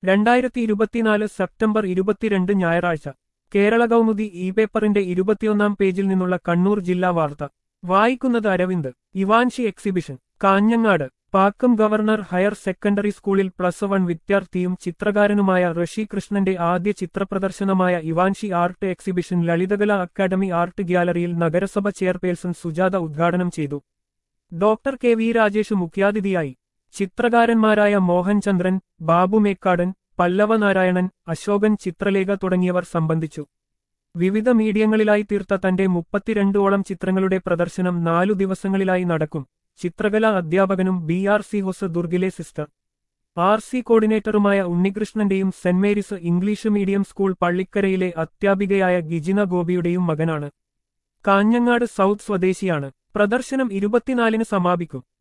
രണ്ടായിരത്തി ഇരുപത്തിനാല് സെപ്റ്റംബർ ഇരുപത്തിരണ്ട് ഞായറാഴ്ച കേരള കൗമുദി ഇ പേപ്പറിന്റെ ഇരുപത്തിയൊന്നാം പേജിൽ നിന്നുള്ള കണ്ണൂർ ജില്ലാ വാർത്ത വായിക്കുന്നത് Aravind Ivanshi exhibition Kanhangad Pakkam government higher secondary സ്കൂളിൽ പ്ലസ് വൺ വിദ്യാർത്ഥിയും ചിത്രകാരനുമായ ഋഷി കൃഷ്ണന്റെ ആദ്യ ചിത്രപ്രദർശനമായ Ivanshi art exhibition Lalithakala academy art ഗ്യാലറിയിൽ നഗരസഭ ചെയർപേഴ്സൺ സുജാത ഉദ്ഘാടനം ചെയ്തു ഡോക്ടർ കെ വി രാജേഷ് മുഖ്യാതിഥിയായി ചിത്രകാരന്മാരായ മോഹൻ ചന്ദ്രൻ ബാബു മേക്കാടൻ പല്ലവ നാരായണൻ അശോകൻ ചിത്രലേഖ തുടങ്ങിയവർ സംബന്ധിച്ചു വിവിധ മീഡിയങ്ങളിലായി തീർത്ത തന്റെ മുപ്പത്തിരണ്ടോളം ചിത്രങ്ങളുടെ പ്രദർശനം നാലു ദിവസങ്ങളിലായി നടക്കും ചിത്രകലാ അധ്യാപകനും ബി ആർ സി ഹൊസ് ദുർഗിലെ സിസ്റ്റർ ആർ സി കോർഡിനേറ്ററുമായ ഉണ്ണികൃഷ്ണന്റെയും Saint Mary's English medium school പള്ളിക്കരയിലെ അധ്യാപികയായ ഗിജിന ഗോപിയുടെയും മകനാണ് കാഞ്ഞങ്ങാട് സൗത്ത് സ്വദേശിയാണ് പ്രദർശനം ഇരുപത്തിനാലിന് സമാപിക്കും